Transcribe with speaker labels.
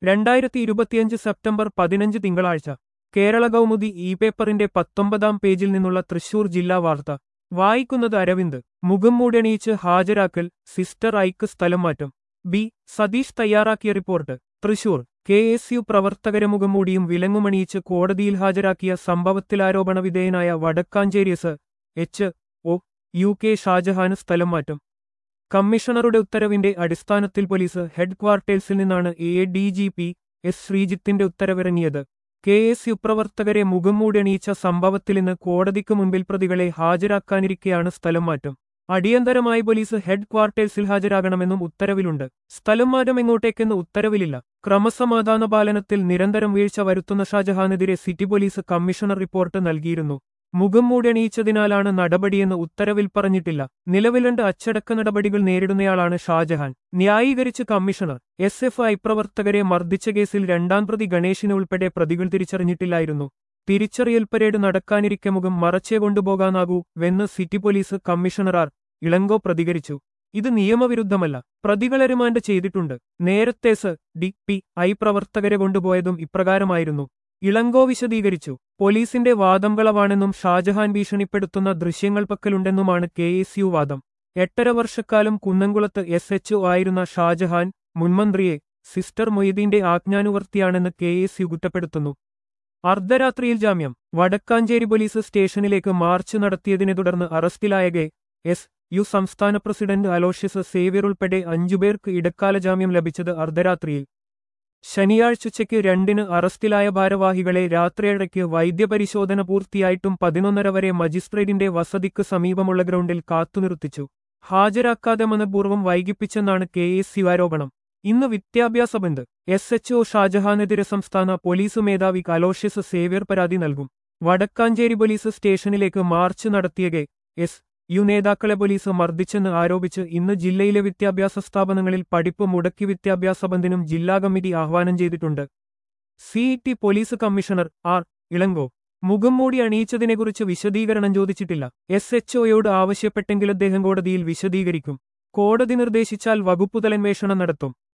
Speaker 1: രണ്ടായിരത്തി ഇരുപത്തിയഞ്ച് സെപ്റ്റംബർ പതിനഞ്ച് തിങ്കളാഴ്ച കേരള കൗമുദി ഇ പേപ്പറിന്റെ പത്തൊമ്പതാം പേജിൽ നിന്നുള്ള തൃശൂർ ജില്ലാ വാർത്ത വായിക്കുന്നത് അരവിന്ദ് മുഖം മൂടണിയിച്ച് ഹാജരാക്കൽ സിസ്റ്റർ ഐക്ക് സ്ഥലം മാറ്റം ബി സതീഷ് തയ്യാറാക്കിയ report Thrissur K S U പ്രവർത്തകരെ മുഖംമൂടിയും വിലങ്ങുമണിയിച്ച് കോടതിയിൽ ഹാജരാക്കിയ സംഭവത്തിലാരോപണ വിധേയനായ Vadakkanchery S H O U K ഷാജഹാന് സ്ഥലം മാറ്റം കമ്മീഷണറുടെ ഉത്തരവിന്റെ അടിസ്ഥാനത്തിൽ പോലീസ് ഹെഡ് ക്വാർട്ടേഴ്സിൽ നിന്നാണ് A D G P S ശ്രീജിത്തിന്റെ ഉത്തരവിറങ്ങിയത് കെ എസ് യു പ്രവർത്തകരെ മുഖംമൂടണിയിച്ച സംഭവത്തിൽ ഇന്ന് കോടതിക്ക് മുൻപിൽ പ്രതികളെ ഹാജരാക്കാനിരിക്കെയാണ് സ്ഥലം മാറ്റം അടിയന്തരമായി പോലീസ് ഹെഡ് ക്വാർട്ടേഴ്സിൽ ഹാജരാകണമെന്നും ഉത്തരവിലുണ്ട് സ്ഥലം മാറ്റം എങ്ങോട്ടേക്കെന്ന് ഉത്തരവിലില്ല ക്രമസമാധാന പാലനത്തിൽ നിരന്തരം വീഴ്ച വരുത്തുന്ന ഷാജഹാനെതിരെ സിറ്റി പോലീസ് കമ്മീഷണർ റിപ്പോർട്ട് നൽകിയിരുന്നു മുഖം മൂടണിയിച്ചതിനാലാണ് നടപടിയെന്ന് ഉത്തരവിൽ പറഞ്ഞിട്ടില്ല നിലവിൽ രണ്ട് അച്ചടക്ക നടപടികൾ നേരിടുന്നയാളാണ് ഷാജഹാൻ ന്യായീകരിച്ച് കമ്മീഷണർ എസ് എഫ് ഐ പ്രവർത്തകരെ മർദ്ദിച്ച കേസിൽ രണ്ടാം പ്രതി ഗണേശിനെ ഉൾപ്പെടെ പ്രതികൾ തിരിച്ചറിഞ്ഞിട്ടില്ലായിരുന്നു തിരിച്ചറിയൽ പരേഡ് നടക്കാനിരിക്കെ മുഖം മറച്ചേ കൊണ്ടുപോകാനാകൂ വെന്ന് city police commissioner R Elango പ്രതികരിച്ചു ഇത് നിയമവിരുദ്ധമല്ല പ്രതികളെ റിമാൻഡ് ചെയ്തിട്ടുണ്ട് നേരത്തെ സ ഡി പി ഐ പ്രവർത്തകരെ കൊണ്ടുപോയതും ഇപ്രകാരമായിരുന്നു ഇളങ്കോ വിശദീകരിച്ചു പോലീസിന്റെ വാദം കളവാണെന്നും ഷാജഹാൻ ഭീഷണിപ്പെടുത്തുന്ന ദൃശ്യങ്ങൾ പക്കലുണ്ടെന്നുമാണ് കെ എസ് യു വാദം എട്ടര വർഷക്കാലം കുന്നംകുളത്ത് എസ് എച്ച് ആയിരുന്ന ഷാജഹാൻ മുൻമന്ത്രിയെ സിസ്റ്റർ മൊയ്തീന്റെ ആജ്ഞാനുവർത്തിയാണെന്ന് കെ എസ് യു കുറ്റപ്പെടുത്തുന്നു അർദ്ധരാത്രിയിൽ ജാമ്യം വടക്കാഞ്ചേരി പോലീസ് സ്റ്റേഷനിലേക്ക് മാർച്ച് നടത്തിയതിനെ തുടർന്ന് അറസ്റ്റിലായ കെ എസ് യു സംസ്ഥാന പ്രസിഡന്റ് അലോഷ്യസ് സേവ്യർ ഉൾപ്പെടെ അഞ്ചുപേർക്ക് ഇടക്കാല ജാമ്യം ലഭിച്ചത് അർദ്ധരാത്രിയിൽ ശനിയാഴ്ച ഉച്ചയ്ക്ക് രണ്ടിന് അറസ്റ്റിലായ ഭാരവാഹികളെ രാത്രിയടയ്ക്ക് വൈദ്യപരിശോധന പൂർത്തിയായിട്ടും പതിനൊന്നര വരെ മജിസ്ട്രേറ്റിന്റെ വസതിക്ക് സമീപമുള്ള ഗ്രൗണ്ടിൽ കാത്തുനിർത്തിച്ചു ഹാജരാക്കാതെ മനഃപൂർവ്വം വൈകിപ്പിച്ചെന്നാണ് കെ എസ് യു ആരോപണം ഇന്ന് വിദ്യാഭ്യാസ ബന്ദ് എസ് എച്ച് ഒ ഷാജഹാനെതിരെ സംസ്ഥാന പോലീസ് മേധാവി അലോഷ്യസ് സേവ്യർ പരാതി നൽകും വടക്കാഞ്ചേരി പോലീസ് സ്റ്റേഷനിലേക്ക് മാർച്ച് നടത്തിയ കെ എസ് യു നേതാക്കളെ പോലീസ് മർദ്ദിച്ചെന്ന് ആരോപിച്ച് ഇന്ന് ജില്ലയിലെ വിദ്യാഭ്യാസ സ്ഥാപനങ്ങളിൽ പഠിപ്പ് മുടക്കി വിദ്യാഭ്യാസ ബന്ദിനും ജില്ലാ കമ്മിറ്റി ആഹ്വാനം ചെയ്തിട്ടുണ്ട് city police commissioner R Elango മുഖം മൂടി അണിയിച്ചതിനെക്കുറിച്ച് വിശദീകരണം ചോദിച്ചിട്ടില്ല എസ് എച്ച് ഒയോട് ആവശ്യപ്പെട്ടെങ്കിൽ അദ്ദേഹം കോടതിയിൽ വിശദീകരിക്കും കോടതി നിർദ്ദേശിച്ചാൽ വകുപ്പുതലന്വേഷണം നടത്തും